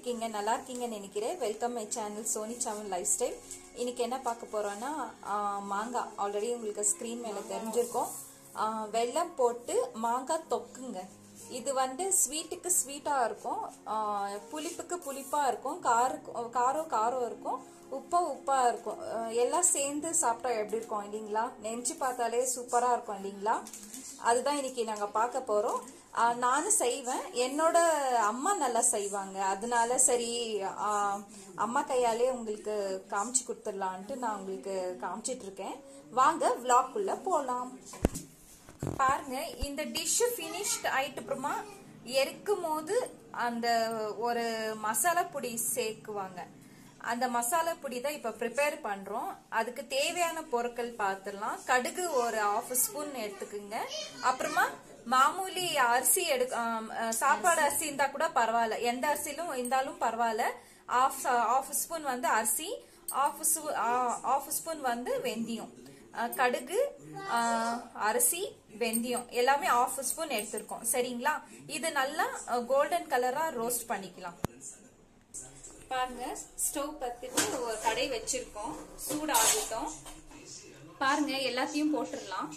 இருக்கீங்க நல்லா இருக்கீங்கன்னு நினைக்கிறேன் welcome my channel Soni Saman lifestyle இன்னைக்கு என்ன பார்க்க போறோம்னா ஆஹ், மாங்காய் ஆல்ரெடி உங்களுக்கு ஸ்க்ரீன் மேலே தெரிஞ்சிருக்கும் ஆஹ், வெல்லம் போட்டு மாங்காய் தொக்குங்க இது வந்து ஸ்வீட்டுக்கு ஸ்வீட்டாக இருக்கும் ஆஹ், புளிப்புக்கு புளிப்பாக இருக்கும் காருக்கு காரம் காரம் இருக்கும் உப்பா உப்பா இருக்கும் ஆஹ், எல்லாம் சேர்ந்து சாப்பிட்டா எப்படி இருக்கும் இல்லைங்களா நெஞ்சு பார்த்தாலே சூப்பராக இருக்கும் இல்லைங்களா அதுதான் இன்னைக்கு நாங்கள் பார்க்க போகிறோம் நானும் செய்வேன் என்னோட அம்மா நல்லா செய்வாங்க அதனால சரி ஆ, அம்மா கையாலே உங்களுக்கு காமிச்சு கொடுத்துடலான்ட்டு நான் உங்களுக்கு காமிச்சிட்டு இருக்கேன் வாங்க vlog குள்ள போகலாம் பாருங்க இந்த டிஷ் ஃபினிஷ்ட் ஆயிட்டு அப்புறமா எரிக்கும் போது அந்த ஒரு மசாலா பொடி சேர்க்குவாங்க அந்த மசாலா பொடி தான் இப்ப ப்ரிப்பேர் பண்றோம் அதுக்கு தேவையான பொருட்கள் பார்த்துடலாம் கடுகு ஒரு ஆஃப் ஸ்பூன் எடுத்துக்குங்க அப்புறமா மாமூலி அரிசி எடு ஆம், அஹ், சாப்பாடு அரிசி இருந்தா கூட பரவாயில்ல எந்த அரிசியிலும் இருந்தாலும் பரவாயில்ல ஆஃப் ஆஃப் ஸ்பூன் வந்து அரிசி ஆஃப் ஆஃப் ஸ்பூன் வந்து வெந்தயம் அஹ், கடுகு அஹ், அரிசி வெந்தயம் எல்லாமே ஆஃப் ஸ்பூன் எடுத்திருக்கோம் சரிங்களா இது நல்லா கோல்டன் கலரா ரோஸ்ட் பண்ணிக்கலாம் பாருங்க ஸ்டவ் பத்திட்டு ஒரு கடை வச்சிருக்கோம் சூடாகட்டும் பாருங்க எல்லாத்தையும் போட்டுடலாம்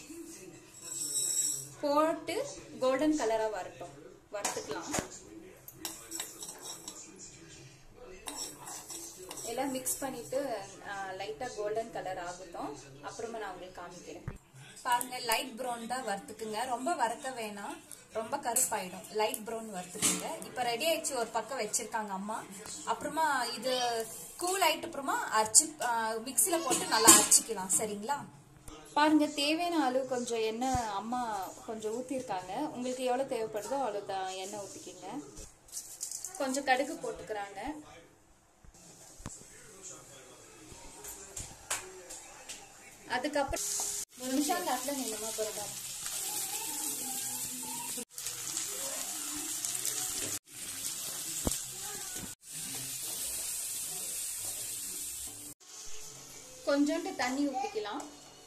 போட்டு கோல்டன் கலரா வரட்டும் வறுத்துக்கலாம் எல்லாம் மிக்ஸ் பண்ணிட்டு லைட்டா கோல்டன் கலர் ஆகட்டும் அப்புறமா நான் உங்களுக்கு காமிக்கிறேன் பாருங்க லைட் ப்ரௌன் தான் வறுத்துக்குங்க ரொம்ப வறுக்க வேணாம் ரொம்ப கருப்பாயிடும் லைட் ப்ரௌன் வறுத்துக்குங்க இப்ப ரெடி ஆயிடுச்சு ஒரு பக்கம் வச்சிருக்காங்க அம்மா அப்புறமா இது கூல் ஆயிட்டு அப்புறமா அரைச்சு மிக்சில போட்டு நல்லா அரைச்சிக்கலாம் சரிங்களா பாருங்க தேவையான அளவு கொஞ்சம் எண்ணெய் அம்மா கொஞ்சம் ஊத்திருக்காங்க உங்களுக்கு எவ்வளவு தேவைப்படுதோ அவ்வளவுதான் எண்ணெய் ஊத்திக்கிங்க கொஞ்சம் கடுகு போட்டுக்கிறாங்க அதுக்கப்புறம் ஒரு நிமிஷம் காட்டுல நிலமா போறதா கொஞ்சோண்டு தண்ணி ஊத்திக்கலாம்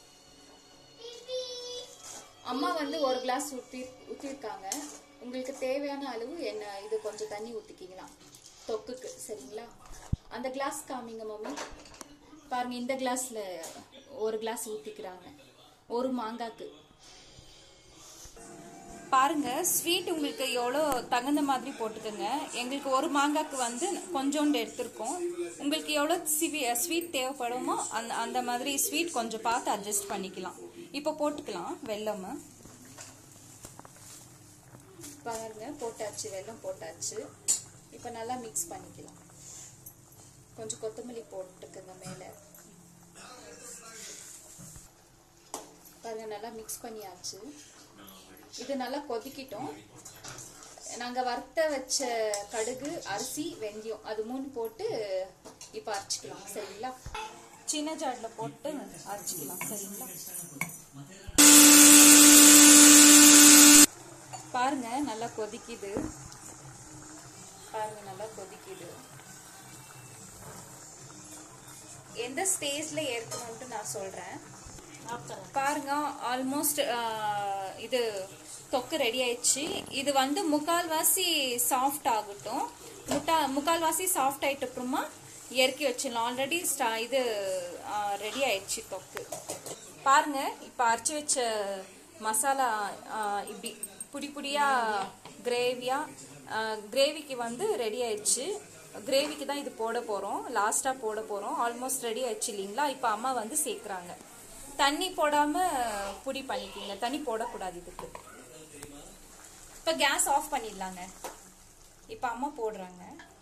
அம்மா வந்து ஒரு கிளாஸ் ஊத்தி ஊத்திருக்காங்க உங்களுக்கு தேவையான அளவு என்ன இது கொஞ்சம் தண்ணி ஊத்திக்கிக்கலாம் தொக்குக்கு சரிங்களா அந்த கிளாஸ் காமிங்க மம்மி பாருங்க இந்த கிளாஸ்ல ஒரு கிளாஸ் ஊத்திக்கிறாங்க ஒரு மாங்காக்கு பாருங்க ஸ்வீட் உங்களுக்கு எவ்வளோ தகுந்த மாதிரி போட்டுக்கோங்க எங்களுக்கு ஒரு மாங்காய்க்கு வந்து கொஞ்சோண்டு எடுத்திருக்கோம் உங்களுக்கு எவ்வளோ சிவி ஸ்வீட் தேவைப்படுமோ அந்த அந்த மாதிரி ஸ்வீட் கொஞ்சம் பார்த்து அட்ஜஸ்ட் பண்ணிக்கலாம் இப்போ போட்டுக்கலாம் வெல்லம் பாருங்க போட்டாச்சு வெல்லம் போட்டாச்சு இப்போ நல்லா மிக்ஸ் பண்ணிக்கலாம் கொஞ்சம் கொத்தமல்லி போட்டுக்கோங்க மேலே பாருங்க நல்லா மிக்ஸ் பண்ணியாச்சு இது நல்லா கொதிக்கிட்டோம் நாங்க வறுத்த வச்ச கடுகு அரிசி வெந்தயம் அது மூணு போட்டு இப்ப அரைச்சிக்கலாம் சரிங்களா சின்ன ஜாட்ல போட்டு அரைச்சிக்கலாம் சரிங்களா பாருங்க நல்லா கொதிக்குது பாருங்க நல்லா கொதிக்குது எந்த ஸ்டேஜ்ல ஏற்கணும்ட்டு நான் சொல்றேன் பாருங்க ஆல்மோஸ்ட் இது தொக்கு ரெடி ஆயிடுச்சு இது வந்து முக்கால்வாசி சாஃப்ட் ஆகட்டும் முட்டா முக்கால்வாசி சாஃப்ட் ஆயிட்ட அப்புறமா இறக்கி வச்சிடலாம் ஆல்ரெடி இது ரெடி ஆயிடுச்சு தொக்கு பாருங்க இப்ப அரைச்சி வச்ச மசாலா ஆ, இப்படி புடி புடியா கிரேவியா கிரேவிக்கு வந்து ரெடி ஆயிடுச்சு கிரேவிக்கு தான் இது போட போறோம் லாஸ்டா போட போறோம் ஆல்மோஸ்ட் ரெடி ஆயிடுச்சு இல்லைங்களா இப்ப அம்மா வந்து சேர்க்குறாங்க தண்ணி போடாம புடி பண்ணிக்கிங்க தண்ணி போடக்கூடாது இதுக்கு இப்ப கேஸ் ஆஃப் பண்ணிடலாங்க இப்ப அம்மா போடுறாங்க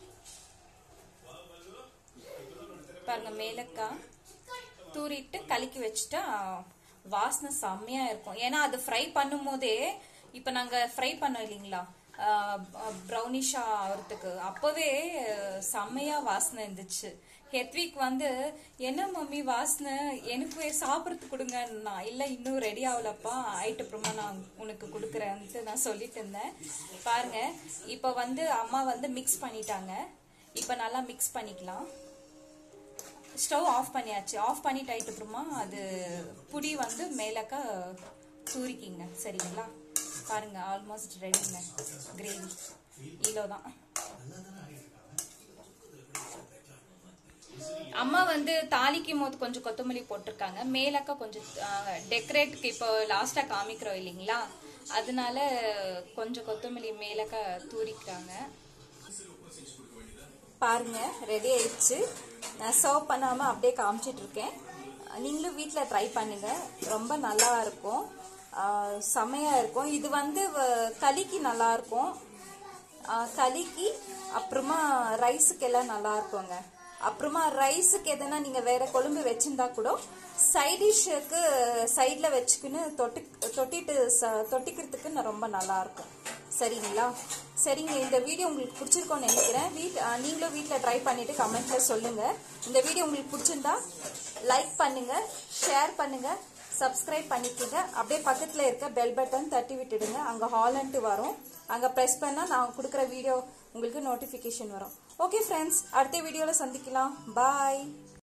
பாருங்க மேலக்காய் தூரிட்டு கலக்கி வச்சுட்டா வாசனை செம்மையா இருக்கும் ஏன்னா அது ஃப்ரை பண்ணும் போதே இப்ப நாங்க ஃப்ரை பண்ணோம் இல்லைங்களா ப்ரௌனிஷா ஆகிறதுக்கு அப்பவே அஹ், செம்மையா வாசனை இருந்துச்சு ஹெத்விக் வந்து என்ன மம்மி வாசனை எனக்கு சாப்பிட்றதுக்கு கொடுங்கன்னா இல்ல இன்னும் ரெடி ஆகலப்பா ஆயிட்டு அப்புறமா நான் உனக்கு கொடுக்குறேன்ட்டு நான் சொல்லிட்டு இருந்தேன் பாருங்க இப்ப வந்து அம்மா வந்து மிக்ஸ் பண்ணிட்டாங்க இப்ப நல்லா மிக்ஸ் பண்ணிக்கலாம் ஸ்டவ் ஆஃப் பண்ணியாச்சு ஆஃப் பண்ணிட்டு ஆயிட்டு அப்புறமா அது புடி வந்து மேலக்கா தூரிக்கிங்க சரிங்களா பாருங்க ஆல்மோஸ்ட் ரெடிங்க கிரேவி இவ்வளோ தான் அம்மா வந்து தாளிக்கும் போது கொஞ்சம் கொத்தமல்லி போட்டிருக்காங்க மேலக்கா கொஞ்சம் டெக்கரேட்டுக்கு இப்போ லாஸ்டா காமிக்கிறோம் இல்லைங்களா அதனால கொஞ்சம் கொத்தமல்லி மேலக்கா தூரிக்கிறாங்க பாருங்க ரெடி ஆயிடுச்சு நான் சர்வ் பண்ணாம அப்படியே காமிச்சிட்டு இருக்கேன் நீங்களும் வீட்டில் ட்ரை பண்ணுங்க ரொம்ப நல்லா இருக்கும் ஆஹ் செமையா இருக்கும் இது வந்து வ- களிக்கு நல்லா இருக்கும் ஆஹ் களிக்கு அப்புறமா ரைஸுக்கு எல்லாம் நல்லா இருக்குங்க அப்புறமா ரைஸுக்கு எதனா நீங்க வேற கொழும்பு வச்சிருந்தா கூட சைட் டிஷ்ஷுக்கு சைட்ல வச்சுக்கின்னு தொட்டு தொட்டிட்டு ச- தொட்டிக்கிறதுக்கு ந- ரொம்ப நல்லா இருக்கும் சரிங்களா சரிங்க இந்த வீடியோ உங்களுக்கு பிடிச்சிருக்கோன்னு நினைக்கிறேன் வீட் ஆஹ் நீங்களும் வீட்டில் ட்ரை பண்ணிட்டு கமெண்ட்ல சொல்லுங்க இந்த வீடியோ உங்களுக்கு பிடிச்சிருந்தா லைக் பண்ணுங்க ஷேர் பண்ணுங்க சப்ஸ்கிரைப் பண்ணிக்கோங்க அப்படியே பக்கத்தில் இருக்க பெல் பட்டன் தட்டி விட்டுடுங்க அங்கே ஹாலன்ட்டு வரும் அங்கே ப்ரெஸ் பண்ணால் நான் கொடுக்குற வீடியோ உங்களுக்கு நோட்டிஃபிகேஷன் வரும் ஓகே ஃப்ரெண்ட்ஸ் அடுத்த வீடியோவில் சந்திக்கலாம் பாய்